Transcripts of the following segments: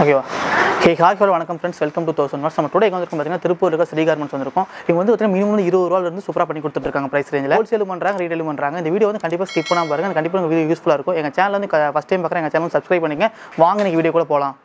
ஓகேவா hey hi hello வணக்கம் friends welcome to thousand watts நம்ம டுடே வந்து பார்த்தீங்கன்னா திருப்பூர் இருக்க ஸ்ரீ கார்மெண்ட்ஸ் வந்திருக்கும் இவங்க வந்து பார்த்தீங்கன்னா மினிமம் வந்து இருபது ரூபாயில இருந்து சூப்பராக பண்ணி கொடுத்துருக்காங்க ப்ரைஸ் ரேஞ்சில் ஹோல்சேல் பண்ணுறாங்க ரீட்டைல் பண்ணுறாங்க இந்த வீடியோ வந்து கண்டிப்பாக ஸ்கிப் பண்ணாம பாருங்க கண்டிப்பாக உங்களுக்கு வீடியோ யூஸ்ஃபுல்லாக இருக்கும் எங்கள் சேனல் வந்து ஃபஸ்ட் டைம் பார்க்குறேன் எங்கள் சேனல் சப்ஸ்கிரைப் பண்ணிங்க வாங்க நீங்கள் வீடியோ கூட போகலாம்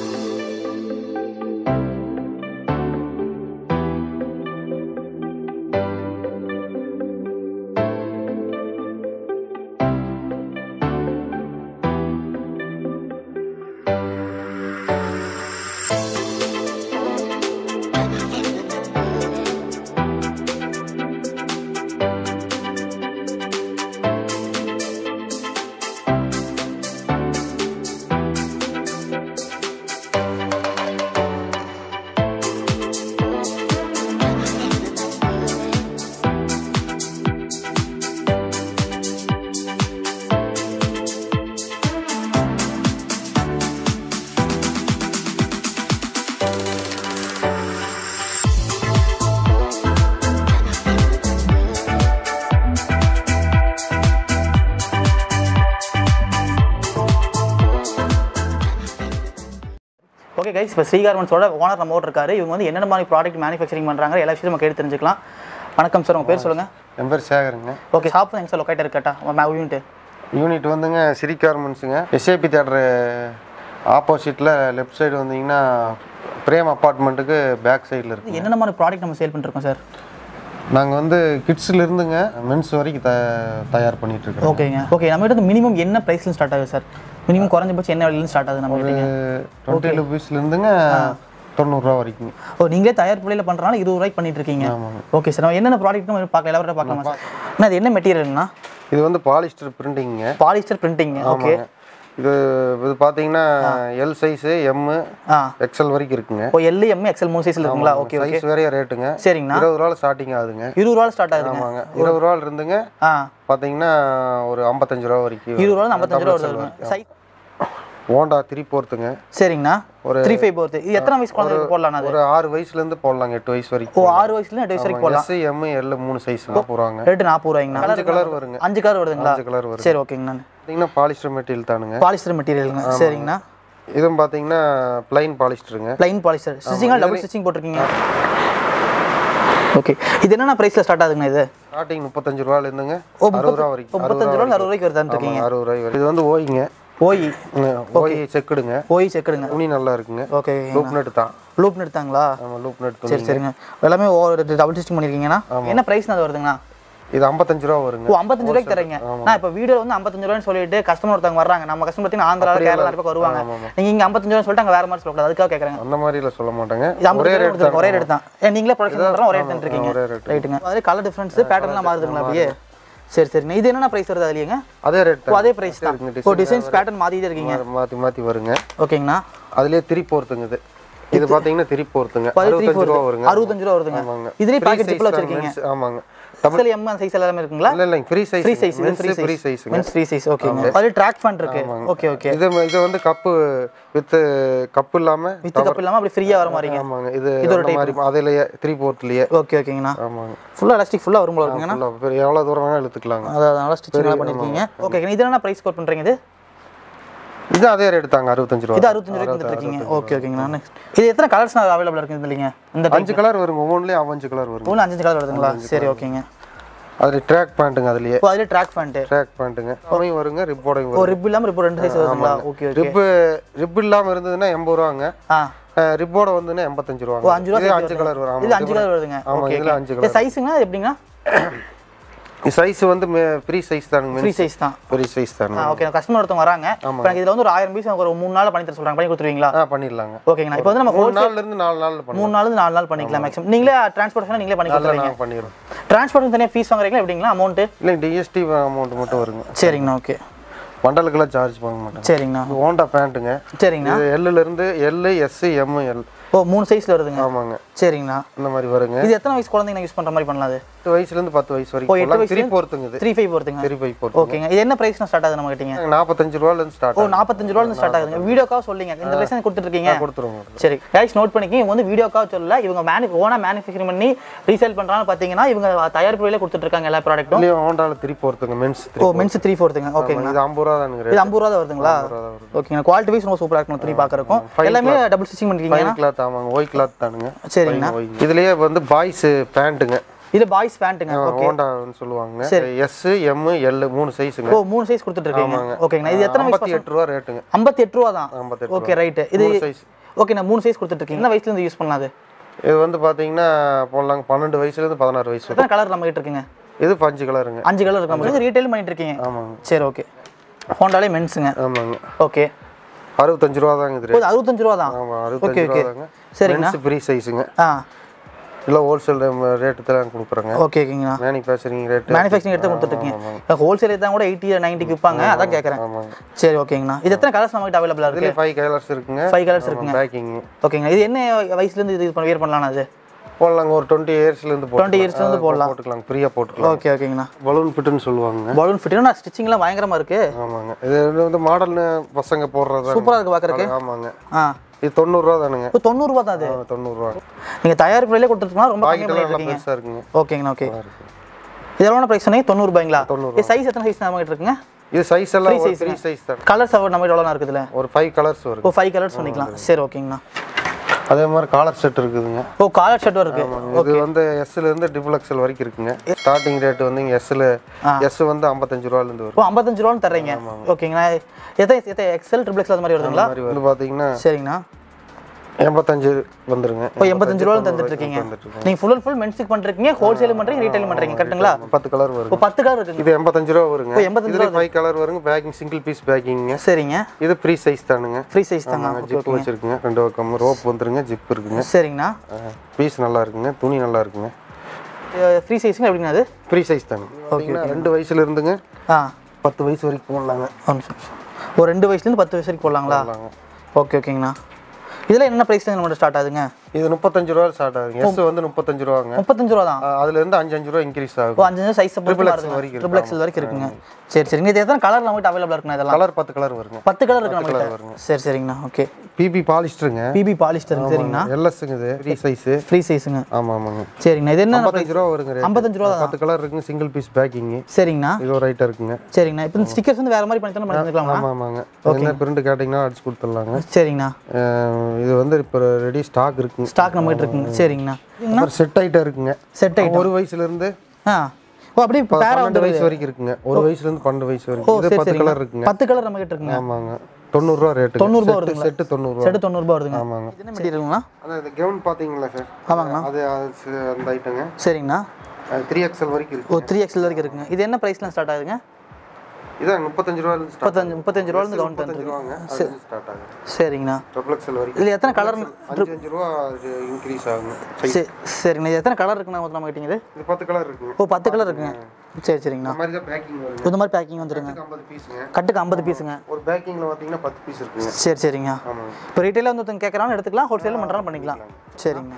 ஓகே கைஸ் இப்போ ஸ்ரீ கார்மெண்ட்ஸோட ஓனர் நம்ம இருக்காரு இவங்க வந்து என்னென்ன மாதிரி ப்ராடக்ட் மேனுஃபேக்சரிங் பண்ணுறாங்க எல்லா விஷயத்தையும் நம்ம கேட்டு தெரிஞ்சுக்கலாம் வணக்கம் சார் உங்கள் பேர் சொல்லுங்கள் என் பேர் சேகருங்க ஓகே ஷாப் எங்க சார் லொக்கேட் இருக்கட்டா யூனிட் யூனிட் வந்துங்க சிரி கார்மெண்ட்ஸுங்க எஸ்ஏபி தேட்டரு ஆப்போசிட்டில் லெஃப்ட் சைடு வந்தீங்கன்னா பிரேம் அப்பார்ட்மெண்ட்டுக்கு பேக் சைடில் இருக்கு என்னென்ன மாதிரி ப்ராடக்ட் நம்ம சேல் பண்ணிருக்கோம் சார் நாங்கள் வந்து கிட்ஸ்ல இருந்துங்க மென்ஸ் வரைக்கும் த தயார் பண்ணிட்டு இருக்கோம் ஓகேங்க ஓகே நம்ம கிட்ட மினிமம் என்ன ப்ரைஸ்ல ஸ்டார்ட் ஆகுது சார் மினிமம் குறைஞ்சபட்சம் என்ன விலையில ஸ்டார்ட் ஆகுது நம்ம கிட்ட டுவெண்ட்டி ருபீஸ்லேருந்துங்க தொண்ணூறுரூவா வரைக்கும் ஓ நீங்களே தயார் பிள்ளையில பண்றனால இருபது ரூபாய்க்கு பண்ணிட்டு இருக்கீங்க ஆமாங்க ஓகே சார் நம்ம என்னென்ன ப்ராடக்ட் நம்ம பார்க்கலாம் எல்லாரும் பார்க்கலாமா சார் அண்ணா இது என்ன மெட்டீரியல்னா இது வந்து பாலிஸ்டர் பிரிண்டிங்க பாலிஸ்டர் பிரிண்டிங் ஓகே இது இது பார்த்தீங்கன்னா எல் சைஸு எம்மு ஆ எக்ஸல் வரைக்கும் இருக்குங்க ஓ எல் எம் எக்ஸல் மூணு சைஸ்ல இருக்குங்களா ஓகே ஓகே சைஸ் வேறைய ரேட்டுங்க சரிங்கண்ணா இருபது ரூபாவில் ஸ்டார்டிங் ஆகுதுங்க இருபது ரூபா ஸ்டார்ட் ஆகுதுங்க ஆமாங்க இருபது ரூபாவில் இருந்துங்க ஆ பார்த்தீங்கன்னா ஒரு ஐம்பத்தஞ்சு ரூபா வரைக்கும் இருபது ரூபா ஐம்பத்தஞ்சு ரூபா வருதுங்க சைஸ் ஹோண்டா த்ரீ போர்த்துங்க சரிங்கண்ணா த்ரீ ஃபைவ் போர்த்து இது எத்தனை வயசு குழந்தைக்கு போடலாம் அது ஒரு ஆறு வயசுலேருந்து போடலாங்க எட்டு வயசு ஓ வரைக்கும் ஆறு வயசுல எட்டு வயசு வரைக்கும் போடலாம் எஸ் எம் எல் மூணு சைஸ்ங்க போகிறாங்க ரேட்டு நாற்பது ரூபாய்ங்கண்ணா அஞ்சு கலர் வருங்க அஞ்சு கலர் வருதுங்களா அஞ்சு கலர் வருங்க சரி ஓகேங்கண்ணா பார்த்தீங்கன்னா பாலிஸ்டர் மெட்டீரியல் தானுங்க பாலிஸ்டர் மெட்டீரியலுங்க சரிங்கண்ணா இதுவும் பார்த்தீங்கன்னா பிளைன் பாலிஸ்டருங்க ப்ளைன் பாலிஸ்டர் ஸ்டிச்சிங்காக டபுள் ஸ்டிச்சிங் போட்டிருக்கீங்க ஓகே இது என்னென்ன ப்ரைஸில் ஸ்டார்ட் ஆகுதுங்கண்ணா இது ஸ்டார்டிங் முப்பத்தஞ்சு ரூபாலேருந்துங்க ஓ அறுபது ரூபா வரைக்கும் முப்பத்தஞ்சு ரூபா அறுபது ரூபாய்க்கு வருதான்னு இருக்கீங்க ஆமாங்க, அறுபது ரூபாய் வரைக்கும் இது வந்து ஓய்ங்க ஓய் ஓய் செக்குடுங்க ஓய் செக்குடுங்க துணி நல்லா இருக்குங்க ஓகே லூப் நெட் தான் லூப் எடுத்தாங்களா ஆமாம் லூப் நெட் துணி சரி சரிங்க எல்லாமே டபுள் ஸ்டிச்சிங் பண்ணியிருக்கீங்கன்னா என்ன ப்ரைஸ் அது வருதுங்கண்ணா இது ஐம்பத்தஞ்சு ரூபா வருங்க ஓ ஐம்பத்தஞ்சு ரூபாய்க்கு தரீங்க நான் இப்போ வீடியோ வந்து ஐம்பத்தஞ்சு ரூபான்னு சொல்லிட்டு கஸ்டமர் ஒருத்தவங்க வர்றாங்க நம்ம கஸ்டமர் பார்த்தீங்கன்னா ஆந்திரா கேரளா இருக்க வருவாங்க நீங்க இங்க ஐம்பத்தஞ்சு ரூபா சொல்லிட்டு அங்க வேற மாதிரி சொல்லக்கூடாது அதுக்காக கேட்குறாங்க அந்த மாதிரிலாம் சொல்ல மாட்டாங்க இது ஐம்பது ரூபா கொடுத்துருங்க, ஒரே ரேட் தான் ஏன் நீங்களே ப்ரொடக்ஷன் பண்ணுறோம் ஒரே ரேட் இருக்கீங்க ஒரே rate. ரைட்டுங்க அதே கலர் டிஃப்ரென்ஸ் பேட்டர்ன்லாம் மாறுதுங்களா அப்படியே சரி சரிங்க இது என்னென்ன ப்ரைஸ் வருது அதுலீங்க அதே ரேட் ஓ அதே ப்ரைஸ் தான் ஓ டிசைன்ஸ் பேட்டர்ன் மாத்திட்டே இருக்கீங்க மாற்றி மாற்றி வருங்க ஓகேங்கண்ணா அதுலேயே திரி போர்த்துங்க இது இது பார்த்தீங்கன்னா திரி போர்த்துங்க அறுபத்தஞ்சு ரூபா வருங்க அறுபத்தஞ்சு ரூபா வருதுங்க ஆமாங்க இதுலயே Free பாக்கெட் size ஜிப்பில் தான் வச்சிருக்கீங்க men's. ஆமாங்க எக்ஸல் எம் சைஸ் எல்லாமே இருக்குங்களா இல்லை இல்லைங்க ஃப்ரீ சைஸ் ஃப்ரீ சைஸ் இது ஃப்ரீ ஃப்ரீ சைஸ் சைஸுங்க மென்ஸ் ஃப்ரீ சைஸ் ஓகேங்க அது ட்ராக் ஃபேன் இருக்கு ஓகே ஓகே இது இது வந்து கப்பு வித் கப்பு இல்லாம வித்து கப் இல்லாம அப்படி ஃப்ரீயா வர மாதிரிங்க ஆமாங்க இது அந்த மாதிரி அதுலயே த்ரீ போர்ட்லயே ஓகே ஓகேங்கண்ணா ஆமாங்க ஃபுல்லா எலாஸ்டிக் ஃபுல்லா வரும் போல இருக்குங்கண்ணா ஃபுல்லா பெரிய எவ்வளோ தூரம் வேணாலும் இழுத்துக்கலாங்க அதாவது நல்லா ஸ்டிச்சிங் பண்ணிருக்கீங்க ஓகே இது என்ன பிரைஸ் கோட் பண்றீங்க இது இது அதே ரேட் தாங்க அறுபத்தஞ்சு ரூபா இது அறுபத்தஞ்சு ரூபாய்க்கு வந்துட்டு இருக்கீங்க ஓகே ஓகேங்கண்ணா நெக்ஸ்ட் இது எத்தனை கலர்ஸ் அவைலபிள் இருக்குது இல்லைங்க இந்த அஞ்சு கலர் வருங்க ஒவ்வொன்றுலேயும் அஞ்சு கலர் வருங்க ஒன்று அஞ்சு கலர் வருதுங்களா சரி ஓகேங்க அதுல ட்ராக் பேண்ட்டுங்க அதுலயே இப்போ அதில் ட்ராக் ஃபேண்ட்டு ட்ராக் பேண்ட்டுங்க அமையும் வருங்க ரிப்போடையும் ஓ வரும் ரிப் இல்லாமல் ரிப் ரெண்டு சைஸ் வருதுங்களா ஓகே ஓகே ரிப்பு ரிப் இல்லாம இருந்ததுன்னா எண்பது ரூபாங்க ஆ ரிப்போட வந்துன்னா எண்பத்தஞ்சு ஓ ரூபாங்க அஞ்சு ரூபா இது சேர்த்து அஞ்சு வருதுங்க. கலர் வரும் இது ஆமாம் அஞ்சு கலர் வருதுங்க ஆமாம் ஓகே இதுல அஞ்சு இது சைஸுங்க எப்படிங்க சைஸ் வந்து ஃப்ரீ சைஸ் தானுங்க ஃப்ரீ சைஸ் தான் ஃப்ரீ சைஸ் தானுங்க ஆ ஓகே கஸ்டமர் ஒருத்தவங்க வராங்க இப்போ எனக்கு இதில் வந்து ஒரு ஆயிரம் பீஸ் ஒரு மூணு நாள் பண்ணி தர சொல்கிறாங்க பண்ணி கொடுத்துருவீங்களா ஆ பண்ணிடலாங்க ஓகேங்கண்ணா இப்போ வந்து நம்ம மூணு நாள்ல இருந்து நாலு நாள் பண்ணுவோம் மூணு நாள் நாலு நாள் பண்ணிக்கலாம் மேக்ஸிமம் நீங்களே டிரான்ஸ்போர்ட்டேஷன் நீங்களே பண்ணி கொடுத்துறீங்க நாங்கள் பண்ணிடுறோம் டிரான்ஸ்போர்ட் தனியாக ஃபீஸ் வாங்குறீங்களா எப்படிங்களா அமௌண்ட்டு இல்லை டிஎஸ்டி அமௌண்ட் மட்டும் வருங்க சரிங்கண்ணா ஓகே பண்டலுக்கெல்லாம் சார்ஜ் பண்ண மாட்டோம் சரிங்கண்ணா இது ஹோண்டா பேண்ட்டுங்க சரிங்கண்ணா இது எல்லுல இருந்து எல் எஸ் எம் எல் ஓ மூணு சைஸில் வருதுங்க ஆமாங்க சரிங்கண்ணா இந்த மாதிரி வருங்க இது எத்தனை வயசு குழந்தைங்க யூஸ் பண்ணுற மாதிரி பண்ணலாம் அது எட்டு வயசுலேருந்து பத்து வயசு ஓ வரைக்கும் எட்டு எல்லாம் வயசு த்ரீ ஃபோர்த்துங்க இது த்ரீ ஃபைவ் வருதுங்க த்ரீ ஃபைவ் ஃபோர்த்து ஓகேங்க இது என்ன ப்ரைஸ்னா ஸ்டார்ட் ஆகுது நம்ம கிட்டீங்க நாற்பத்தஞ்சு ரூபாலேருந்து ஸ்டார்ட் ஓ நாற்பத்தஞ்சு ரூபாய் ஸ்டார்ட் ஆகுதுங்க வீடியோக்காக சொல்லிங்க இந்த ப்ரைஸ் கொடுத்துருக்கீங்க கொடுத்துருவோம் சரி கைஸ் நோட் பண்ணிக்கங்க இவங்க வந்து வீடியோக்காக சொல்லல இவங்க மேனு ஓனாக மேனுஃபேக்சரிங் பண்ணி ரீசேல் பண்ணுறான்னு பார்த்தீங்கன்னா இவங்க தயாரிப்பு விலையில கொடுத்துட்டு இருக்காங்க எல்லா ப்ராடக்ட்டும் இல்லையா ஹோண்டாவில் த்ரீ ஃபோர்த்துங்க மென்ஸ் த்ரீ ஓ மென்ஸ் த்ரீ ஃபோர்த்துங்க ஓகேங்க இது ஐம்பது ரூபா தானுங்க இது ஐம்பது ரூபா தான் வருதுங்களா ஓகேங்க குவாலிட்டி வைஸ் ரொம்ப சூப்பராக இருக்கும் துணி பார்க்குறக்கும் எல்லாமே டபுள் ஸ்டிச்சிங் பண்ணிருக்கீங்க ஃபைன் கிளாத் ஆமாங்க ஒயிட் கிளாத் தானுங்க சரிங்கண்ணா இதுலயே வந்து பாய்ஸ் பேண்ட்டுங்க இது பாய்ஸ் பேண்ட்டுங்க ஹோண்டான்னு சொல்லுவாங்க எஸ் எம் எல் மூணு சைஸுங்க ஓ மூணு சைஸ் கொடுத்துட்டு ஓகேங்க இது எத்தனை ஐம்பத்தி எட்டு ரூபா ரேட்டுங்க ஐம்பத்தி எட்டு ரூபா தான் ஐம்பத்தெட்டு ஓகே ரைட்டு இது மூணு சைஸ் ஓகே நான் மூணு சைஸ் கொடுத்துட்டு இருக்கீங்க என்ன வயசுல இருந்து யூஸ் பண்ணலாம் அது இது வந்து பாத்தீங்கன்னா போடலாங்க பன்னெண்டு வயசுலேருந்து பதினாறு வயசு எத்தனை கலர் நம்ம கிட்ட இருக்குங்க இது பஞ்சு கலருங்க அஞ்சு கலர் இருக்கு நம்ம ரீட்டைல் பண்ணிட்டு இருக்கீங்க ஆமாங்க சரி ஓகே ஹோண்டாலே மென்ஸுங்க ஆமாங்க ஓகே அறுபத்தஞ்சு ரூபா தாங்க இது போது அறுபத்தஞ்சு ரூபா தான் ஆமாம் அறுபத்தஞ்சு ரூபா தாங்க சரிங்கண்ணா மென்ஸ் ஃப்ரீ சைஸுங்க ஆ இல்லை ஹோல்சேல் ரேட்டு தான் கொடுக்குறோங்க ஓகே ஓகேங்கண்ணா மேனுஃபேக்சரிங் ரேட்டு மேனுஃபேக்சரிங் எடுத்து கொடுத்துருக்கீங்க ஹோல்சேல் தான் கூட எயிட்டி நைன்ட்டிக்கு விற்பாங்க அதான் கேட்குறேன் ஆமாங்க சரி ஓகேங்கண்ணா இது எத்தனை கலர்ஸ் நம்ம கிட்ட அவைலபிளாக இருக்கு இதுலேயே ஃபைவ் கலர்ஸ் இருக்குங்க ஃபைவ் கலர்ஸ் இருக்குங்க பேக்கிங் ஓகேங்க இது என்ன வயசுலேருந்து இது பண்ண வியர் பண்ணலாம் அது போடலாங்க ஒரு டுவெண்ட்டி இயர்ஸ்லேருந்து டுவெண்ட்டி இயர்ஸ்லேருந்து போடலாம் போட்டுக்கலாம் ஃப்ரீயாக போட்டுக்கலாம் ஓகே ஓகேங்கண்ணா பலூன் ஃபிட்டுன்னு சொல்லுவாங்க பலூன் ஃபிட்டிங் ஸ்டிச்சிங்லாம் பயங்கரமாக இருக்கு ஆமாங்க இது வந்து மாடல்னு பசங்க போடுறது சூப்பராக இருக்கு பார்க்குறக்கு ஆமாங்க ஆ இது தொண்ணூறுரூவா தானுங்க இப்போ தொண்ணூறுரூவா தான் அது ஆ, தொண்ணூறுரூவா நீங்கள் தயாரிப்பு விலையிலே கொடுத்துருக்கோம் ரொம்ப கம்மி பாக்கெட்டெல்லாம் பண்ணிட்டு நல்லா இருக்கீங்க பெருசாக இருக்குங்க ஓகேங்கண்ணா ஓகே இது எவ்வளோ ப்ரைஸ் சொன்னீங்க தொண்ணூறுபாய்ங்களா தொண்ணூறு இது சைஸ் எத்தனை சைஸ் நம்ம கிட்ட இருக்குங்க இது சைஸ் எல்லாம் ஒரு த்ரீ சைஸ் தான் கலர்ஸ் நம்ம கிட்ட எவ்வளோ இருக்குதுல ஒரு ஃபைவ் கலர்ஸ் வருது ஓ ஃபைவ் கலர்ஸ் பண்ணிக்கலாம் சரி ஓகேங்கண்ணா அதே மாதிரி காலர் செட் இருக்குதுங்க ஓ காலர் ஷர்ட்டும் இருக்கு இது வந்து எஸ்ல இருந்து டிபுள் எக்ஸல் வரைக்கும் இருக்குங்க ஸ்டார்டிங் ரேட் வந்து இங்க எஸ்ல எஸ் வந்து ஐம்பத்தஞ்சு ரூபால இருந்து வரும் ஓ ஐம்பத்தஞ்சு ரூபான்னு தர்றீங்க ஓகேங்கண்ணா எத்தனை எத்தனை எக்ஸல் ட்ரிபிள் எக்ஸல் அது மாதிரி வருதுங்களா இந்த மாதிரி வந்து பாத்தீங்கன்னா சரிங்கண்ணா எண்பத்தஞ்சு வந்துருங்க இப்போ எண்பத்தஞ்சு ரூபா தந்துட்டு இருக்கீங்க வந்துட்டு இருக்கோம். நீங்கள் ஃபுல் அண்ட் ஃபுல் மென்ஸுக்கு பண்ணிருக்கீங்க ஹோல்சேல் பண்ணுறீங்க ரீட்டைல் பண்ணுறீங்க கரெக்ட்டுங்களா பத்து கலர் வருங்க இப்போ பத்து கலர் இருக்குங்க இது எண்பத்தஞ்சு ரூபா வருங்க ஓ, 85 இதுல ஃபைவ் கலர் வருங்க பேக்கிங் சிங்கிள் பீஸ் பேக்கிங்க சரிங்க இது ஃப்ரீ சைஸ் தானுங்க ஃப்ரீ சைஸ் தாங்க ஜிப் வச்சிருக்குங்க ரெண்டு பக்கம் ரோப் வந்துருங்க ஜிப் இருக்குங்க சரிங்கண்ணா பீஸ் நல்லா இருக்குங்க துணி நல்லா இருக்குங்க ஃப்ரீ சைஸுங்க எப்படிங்கண்ணா அது ஃப்ரீ சைஸ் தாங்க பார்த்தீங்கன்னா ரெண்டு வயசுல இருந்துங்க ஆ பத்து வயசு வரைக்கும் போடலாங்க ஒரு நிமிஷம் ஒரு ரெண்டு வயசுலேருந்து பத்து வயசு வரைக்கும் போடலாங்களா போடலாங்க ஓகே ஓகேங்கண்ணா இதில் என்ன ப்ரைஸ் நம்மளோட ஸ்டார்ட் ஆகுதுங்க இது முப்பத்தஞ்சு ரூபா ஸ்டார்ட் ஆகுங்க எஸ் வந்து முப்பத்தஞ்சு ரூபாங்க முப்பத்தஞ்சு ரூபா தான் ஆ, அதுல இருந்து அஞ்சு அஞ்சு ரூபா இன்க்ரீஸ் ஓ ஆகும் அஞ்சு சைஸ் Triple XL வரைக்கும் இருக்கு. ட்ரிபிள் எக்ஸல் வரைக்கும் இருக்குங்க சரி சரிங்க இது எத்தனை கலர் நம்மகிட்ட அவைலபிளாக இருக்குண்ணா இதெல்லாம் கலர் பத்து கலர் வருங்க பத்து கலர் இருக்கு நம்மகிட்ட சரி சரிங்கண்ணா ஓகே பிபி பாலிஸ்டருங்க பிபி பாலிஸ்டர் சரிங்கண்ணா எல்எஸ்ங்க இது ஃப்ரீ சைஸ் ஃப்ரீ சைஸுங்க ஆமா ஆமாங்க சரிங்கண்ணா இது என்ன ஐம்பத்தஞ்சு ரூபா வருங்க rate. ஐம்பத்தஞ்சு ரூபா தான் பத்து கலர் இருக்குங்க சிங்கிள் பீஸ் பேக்கிங் சரிங்கண்ணா இது ஒரு ஐட்டம் இருக்குங்க சரிங்கண்ணா இப்போ இந்த ஸ்டிக்கர்ஸ் வந்து வேற மாதிரி பண்ணி தானே பண்ணிக்கலாங்களா ஆமா ஆமாங்க என்ன பிரிண்ட் கேட்டிங்கன்னா அடிச்சு கொடுத்துடலாங்க சரிங்கண்ணா அஹ், இது வந்து இப்போ ரெடி ஸ்டாக் இருக்குங்க ஸ்டாக் நம்மகிட்ட இருக்குங்க சரிங்கண்ணா அப்புறம் செட் ஐட்டம் இருக்குங்க செட் ஐட்டம் ஒரு வயசுல இருந்து ஆ ஓ அப்படியே பேரா பன்னெண்டு வயசு வரைக்கும் இருக்குங்க ஒரு வயசுல இருந்து பன்னெண்டு வயசு ஓ வரைக்கும் இது சரி பத்து சரிங்க கலர் இருக்குங்க பத்து கலர் நம்மகிட்ட இருக்குங்க ஆமாங்க தொண்ணூறுரூவா ரேட்டு தொண்ணூறுபா செட்டு வருதுங்களா? செட்டு தொண்ணூறுரூவா செட்டு தொண்ணூறுபா வருதுங்க ஆமாங்க இது என்ன மெட்டீரியலுங்களா அதான் இந்த கவுன் பார்த்தீங்களா சார் ஆமாங்கண்ணா அது அது சி- அந்த ஐட்டங்க சரிங்கண்ணா த்ரீ எக்ஸல் வரைக்கும் இருக்கு ஓ த்ரீ எக்ஸல் வரைக்கும் இருக்குங்க இது என்ன ப்ரைஸ்லாம் ஸ்டார்ட் ஆகுதுங்க இதான் முப்பத்தஞ்சு ரூபாயிலிருந்து ஸ்டார்ட் முப்பத்தஞ்சு முப்பத்தஞ்சு ரூபாலேருந்து கவுண்ட் முப்பத்தஞ்சு ரூபாங்க அதுலேருந்து ஸ்டார்ட் ஆகும் சரிங்கண்ணா ட்ரிபிள் எக்ஸல் வரைக்கும் இதில் எத்தனை கலர் அஞ்சு அஞ்சு ரூபா இன்க்ரீஸ் ஆகுங்க size. சரி சரிங்கண்ணா இது எத்தனை கலர் இருக்குண்ணா மொத்தம் நம்ம கிட்டீங்க இது இது பத்து கலர் இருக்குங்க ஓ பத்து கலர் இருக்குங்க சரி சரிங்கண்ணா இந்த மாதிரி தான் பேக்கிங் வருங்க இந்த மாதிரி பேக்கிங் வந்துருங்க ஐம்பது பீஸுங்க கட்டுக்கு ஐம்பது பீஸுங்க ஒரு பேக்கிங்கில் பார்த்தீங்கன்னா பத்து பீஸ் இருக்குங்க சரி சரிங்க ஆமாங்க இப்போ ரீட்டெயிலாக வந்து ஒருத்தங்க கேட்குறான்னு எடுத்துக்கலாம் ஹோல்சேலில் பண்ணுறாலும் பண்ணிக்கலாம் சரிங்க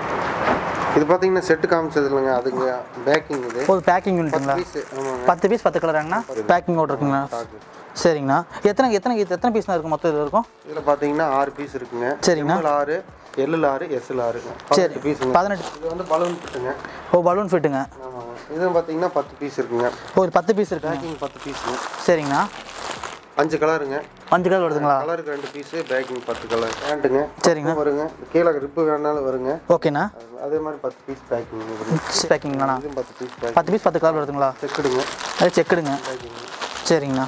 இது பார்த்தீங்கன்னா செட்டு காமிச்சது இல்லைங்க அதுங்க பேக்கிங் இது ஒரு பேக்கிங் யூனிட்டுங்களா பீஸ் ஆமாங்க பத்து பீஸ் பத்து கலராங்கண்ணா பேக்கிங் ஓட இருக்குங்களா சரிங்கண்ணா எத்தனை எத்தனை எத்தனை பீஸ் இருக்கும் மொத்தம் இதில் இருக்கும் இதில் பார்த்தீங்கன்னா ஆறு பீஸ் இருக்குங்க சரிங்கண்ணா எம்எல் ஆறு எல்எல் ஆறு எஸ்எல் ஆறுங்க பத்து பீஸுங்க பதினெட்டு இது வந்து பலூன் ஃபிட்டுங்க ஓ பலூன் ஃபிட்டுங்க ஆமாங்க இது பார்த்தீங்கன்னா பத்து பீஸ் இருக்குங்க ஒரு பத்து பீஸ் இருக்குங்க பேக்கிங் பத்து பீஸுங்க சரிங்கண்ணா அஞ்சு கலருங்க அஞ்சு கலர் வருதுங்களா கலருக்கு ரெண்டு பீஸு பேக்கிங் பத்து கலர் பேண்ட்டுங்க சரிங்கண்ணா வருங்க கீழே ரிப்பு வேணாலும் வருங்க ஓகேண்ணா அதே மாதிரி பத்து பீஸ் பேக்கிங் வருங்க பேக்கிங்களாண்ணா இதுவும் பத்து பீஸ் பேக்கிங் பத்து பீஸ் பத்து கலர் வருதுங்களா செக்குடுங்க அது செக்குடுங்க சரிங்கண்ணா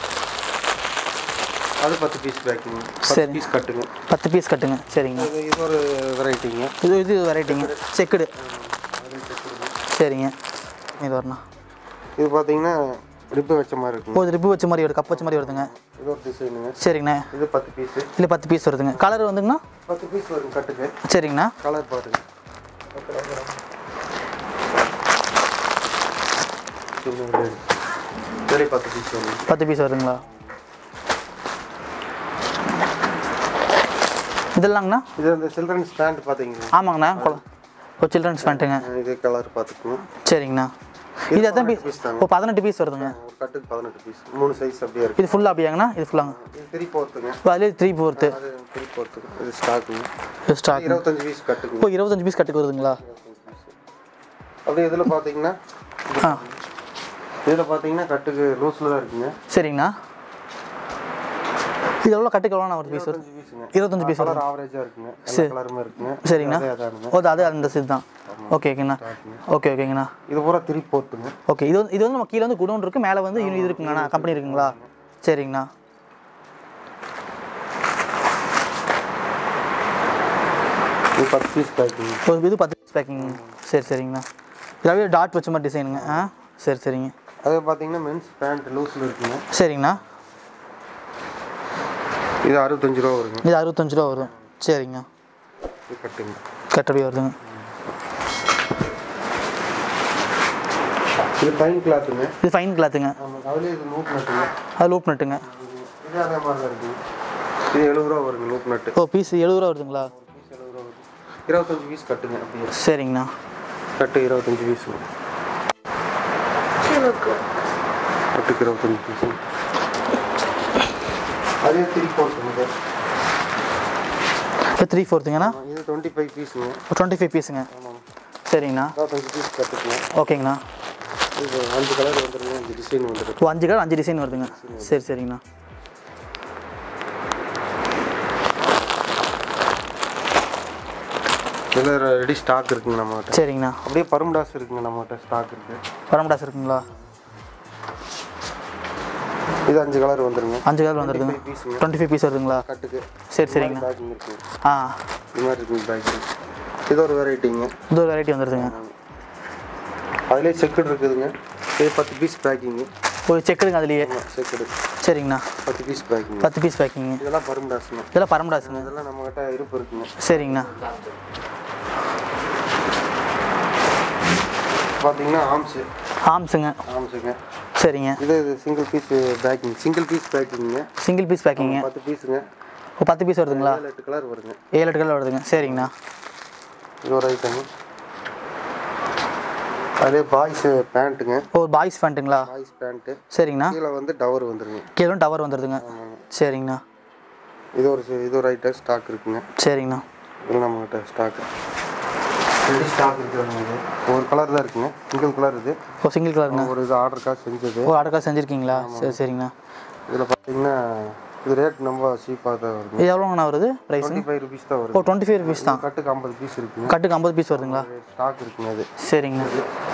அது பத்து பீஸ் பேக்கிங் பத்து சரி. பீஸ் கட்டுங்க பத்து பீஸ் கட்டுங்க சரிங்க இது இது ஒரு வெரைட்டிங்க இது இது வெரைட்டிங்க செக்குடு சரிங்க இது வரணும் இது பார்த்தீங்கன்னா ரிப்பு வச்ச மாதிரி இருக்குங்க ஓ இது ரிப்பு வச்ச மாதிரி வருது கப் வச்ச மாதிரி வருதுங்க இது ஒரு டிசைனுங்க சரிங்கண்ணா இது பத்து பீஸு இதில் பத்து பீஸ் வருதுங்க கலர் வந்துங்கண்ணா பத்து பீஸ் வரும் கட்டுக்கு சரிங்கண்ணா கலர் பாருங்க சரி பத்து பீஸ் வரும் பத்து பீஸ் வருதுங்களா இதெல்லாங்கண்ணா இது அந்த சில்ட்ரன்ஸ் பேண்ட் பார்த்தீங்கன்னா ஆமாங்கண்ணா கொ- ஒரு சில்ட்ரன்ஸ் பேண்ட்டுங்க இது கலர் பார்த்துக்கணும் சரிங்கண்ணா இது எத்தனை பீஸ் பீஸ் தாங்க ஓ பதினெட்டு பீஸ் வருதுங்க ஒரு கட்டுக்கு பதினெட்டு பீஸ் மூணு சைஸ் அப்படியே இருக்கு இது ஃபுல்லாக அப்படியாங்கண்ணா இது ஃபுல்லாங்க இது த்ரீ ஃபோர்த்துங்க இப்போ அதுலேயே த்ரீ ஃபோர்த்து அது த்ரீ ஃபோர்த்துக்கு இது ஸ்டாக்குங்க இது ஸ்டாக் இருபத்தஞ்சு பீஸ் கட்டுங்க இப்போ இருபத்தஞ்சு பீஸ் கட்டுக்கு வருதுங்களா அப்படியே இதில் பார்த்தீங்கன்னா ஆ இதில் பார்த்தீங்கன்னா கட்டுக்கு லூஸில் தான் இருக்குங்க சரிங்கண்ணா இது எவ்வளோ கட்டுக்கு எவ்வளோ வருது பீஸ் வருது இருபத்தஞ்சு பீஸுங்க இருபத்தஞ்சு பீஸ் கலர் ஆவரேஜாக இருக்குங்க எல்லா கலருமே இருக்குங்க சரிங்கண்ணா அதே அதானுங்க ஓ அது அது அந்த இது தான் ஓகே ஓகேங்கண்ணா ஓகே ஓகேங்கண்ணா இது பூரா த்ரீ ஃபோர்த்துங்க ஓகே இது வந்து இது வந்து நம்ம கீழே வந்து குடோன் இருக்குது மேலே வந்து இது இருக்குங்கண்ணா கம்பெனி இருக்குங்களா சரிங்கண்ணா இது பத்து பீஸ் பேக்கிங் ஒரு இது பத்து பீஸ் பேக்கிங் சரி சரிங்கண்ணா இதாவே டாட் வச்ச மாதிரி டிசைனுங்க ஆ சரி சரிங்க அதே பார்த்தீங்கன்னா மென்ஸ் பேண்ட் லூஸில் இருக்குங்க சரிங்கண்ணா இது அறுபத்தஞ்சு ரூபா வருங்க இது அறுபத்தஞ்சு ரூபா வரும் சரிங்க இது கட்டுங்க கட்டடி வருதுங்க இது ஃபைன் கிளாத்துங்க இது ஃபைன் கிளாத்துங்க ஆமாம் அதுலேயே இது லூப் நட்டுங்க அது லூப் நட்டுங்க இது அதே மாதிரி தான் இருக்குங்க இது எழுபது ரூபா வருங்க லூப் நட்டு ஓ பீஸ் எழுபது ரூபா வருதுங்களா பீஸ் எழுபது ரூபா வருது இருபத்தஞ்சு பீஸ் கட்டுங்க அப்படியே சரிங்கண்ணா கட்டு இருபத்தஞ்சு பீஸுங்க கட்டுக்கு இருபத்தஞ்சு பீஸுங்க அதே த்ரீ ஃபோர்த்துங்க இப்போ த்ரீ ஃபோர்த்துங்கண்ணா இது டுவெண்ட்டி ஃபைவ் பீஸுங்க டுவெண்ட்டி ஃபைவ் பீஸுங்க சரிங்கண்ணா இருபத்தஞ்சு பீஸ் கட்டுக்குங்க ஓகேங்கண்ணா இது அஞ்சு கலர் வந்துருங்க அஞ்சு டிசைன் வந்துருக்கு இப்போ அஞ்சு கலர் அஞ்சு டிசைன் வருதுங்க சரி சரிங்கண்ணா இதில் ரெடி ஸ்டாக் இருக்குங்க நம்மகிட்ட சரிங்கண்ணா அப்படியே பரும்டாஸ் இருக்குங்க நம்மகிட்ட ஸ்டாக் இருக்கு பரமடாஸ் இருக்குங்களா இது அஞ்சு கலர் வந்துருங்க அஞ்சு கலர் வந்துருதுங்க பீஸுங்க டுவெண்ட்டி ஃபைவ் பீஸ் வருதுங்களா கட்டுக்கு சரி சரிங்கண்ணா பேக்கிங் இருக்குங்க ஆ இது மாதிரி இருக்குங்க பேக்கிங் இது ஒரு வெரைட்டிங்க இது ஒரு வெரைட்டி வந்துருதுங்க அதுலேயே செக்குடு இருக்குதுங்க இது பத்து பீஸ் பேக்கிங்கு ஒரு செக்குடுங்க அதுலேயே செக்குடு சரிங்கண்ணா பத்து பீஸ் பேக்கிங் பத்து பீஸ் பேக்கிங்க இதெல்லாம் பரும்டாஸுங்க இதெல்லாம் பரமடாஸுங்க இதெல்லாம் நம்மகிட்ட இருப்பு இருக்குங்க சரிங்கண்ணா பார்த்தீங்கன்னா ஆம்ஸு ஆம்ஸுங்க ஆம்ஸுங்க சரிங்க இது இது single piece packing single piece பேக்கிங்க சிங்கிள் பீஸ் பேக்கிங்க பத்து பீஸுங்க ஒரு பத்து பீஸ் வருதுங்களா ஏழு எட்டு கலர் வருங்க ஏழு எட்டு கலர் வருதுங்க சரிங்கண்ணா இது ஒரு ஐட்டம் அதே பாய்ஸ் பேண்ட்டுங்க ஓ பாய்ஸ் ஃபேண்ட்டுங்களா பாய்ஸ் பேண்ட்டு சரிங்கண்ணா கீழே வந்து டவர் வந்துருங்க கீழே டவர் வந்துடுதுங்க சரிங்கண்ணா இது ஒரு சி- இது ஒரு ஐட்டம் ஸ்டாக் இருக்குங்க சரிங்கண்ணா இது நம்மகிட்ட ஸ்டாக் ரெடி ஸ்டாக் இருக்குங்க இது ஒரு கலர் தான் இருக்குங்க சிங்கிள் கலர் இது ஓ சிங்கிள் கலருங்க ஒரு இது ஆர்டருக்காக செஞ்சது ஓ அடக்கா செஞ்சுருக்கீங்களா சரி சரிங்கண்ணா இதில் பார்த்தீங்கன்னா இது ரேட் ரொம்ப சீப்பாக தான் வருங்க இது எவ்வளோங்கண்ணா வருது ப்ரைஸுங்க டுவெண்ட்டி ஃபைவ் ருபீஸ் தான் ஓ வருது டுவெண்ட்டி ஃபைவ் ருபீஸ் தான் கட்டுக்கு ஐம்பது பீஸ் இருக்குங்க கட்டுக்கு ஐம்பது பீஸ் வருதுங்களா ஸ்டாக் இருக்குங்க அது சரிங்கண்ணா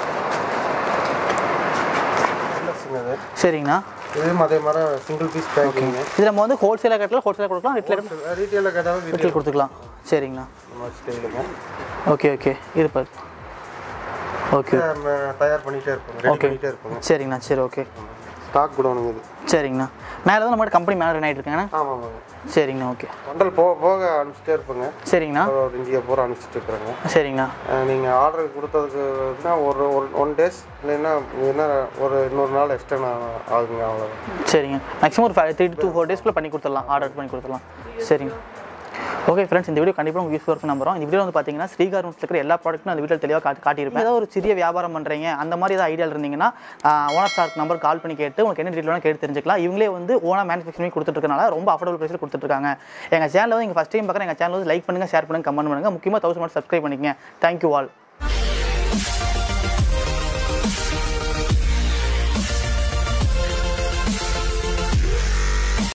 ப்ளஸ்ங்க அது சரிங்கண்ணா இதுவும் அதே மாதிரி சிங்கிள் பீஸ் பேக்கிங்க இது நம்ம வந்து ஹோல்சேலாக கட்டலாம் ஹோல்சேலாக கொடுக்கலாம் ரீட்டில் ரீட்டெயிலில் கேட்டாலும் ரீட்டெயில் ரீட்டில் கொடுத்துக்கலாம் சரிங்கண்ணா நம்ம ஸ்டைலுங்க ஓகே ஓகே இது பாரு ஓகே நம்ம தயார் பண்ணிகிட்டே இருப்போம் ரெடி பண்ணிகிட்டே இருப்போங்க சரிங்கண்ணா சரி ஓகே ஸ்டாக் கூடணுங்க இது சரிங்கண்ணா மேலே தான் நம்ம கம்பெனி மேலே ரன் ஆகிட்டு இருக்காங்கண்ணா ஆமாம் ஆமாங்க சரிங்கண்ணா ஓகே மண்டல் போக போக அனுப்பிச்சிட்டே இருப்போங்க சரிங்கண்ணா ஒரு இந்தியா பூரா அனுப்பிச்சிட்டு இருக்கிறாங்க சரிங்கண்ணா நீங்கள் ஆர்டர் கொடுத்ததுக்கு வந்து ஒரு ஒரு ஒன் டேஸ் இல்லைன்னா என்ன ஒரு இன்னொரு நாள் எக்ஸ்ட்ரா ஆகுங்க அவ்வளோதான் சரிங்க மேக்ஸிமம் ஒரு ஃபைவ் த்ரீ டூ ஃபோர் டேஸ்க்குள்ளே பண்ணி கொடுத்துடலாம் ஆர்டர் பண்ணி கொடுத்துடலாம் சரிங்க ஓகே ஃப்ரெண்ட்ஸ் இந்த வீடியோ கண்டிப்பாக உங்களுக்கு யூஸ்ஃபுல்லாக இருக்கும் நம்புறோம் இந்த வீடியோ வந்து பார்த்தீங்கன்னா ஸ்ரீ கார்மெண்ட்ஸ் இருக்கிற எல்லா ப்ராடக்ட்டும் அந்த வீட்டில் தெளிவாக காட்டி காட்டியிருப்பேன் ஏதாவது ஒரு சிறிய வியாபாரம் பண்ணுறீங்க அந்த மாதிரி ஏதாவது ஐடியா இருந்தீங்கன்னா ஓனர் ஸ்டார்க் நம்பர் கால் பண்ணி கேட்டு உங்களுக்கு என்ன டீட்டெயிலாக கேட்டு தெரிஞ்சுக்கலாம் இவங்களே வந்து ஓனா மேனுஃபேக்சரிங் பண்ணி கொடுத்துட்ருக்கனால ரொம்ப அஃபோர்டபுள் ப்ரைஸில் கொடுத்துட்ருக்காங்க எங்கள் சேனல் வந்து எங்கள் ஃபஸ்ட் டைம் பார்க்குற எங்கள் சேனல் வந்து லைக் பண்ணுங்கள் ஷேர் பண்ணுங்கள் கமெண்ட் பண்ணுங்கள் முக்கியமாக தௌசண்ட் மட்டும் சப்ஸ்கிரைப் பண்ணிக்கங்க தேங்க்யூ ஆல்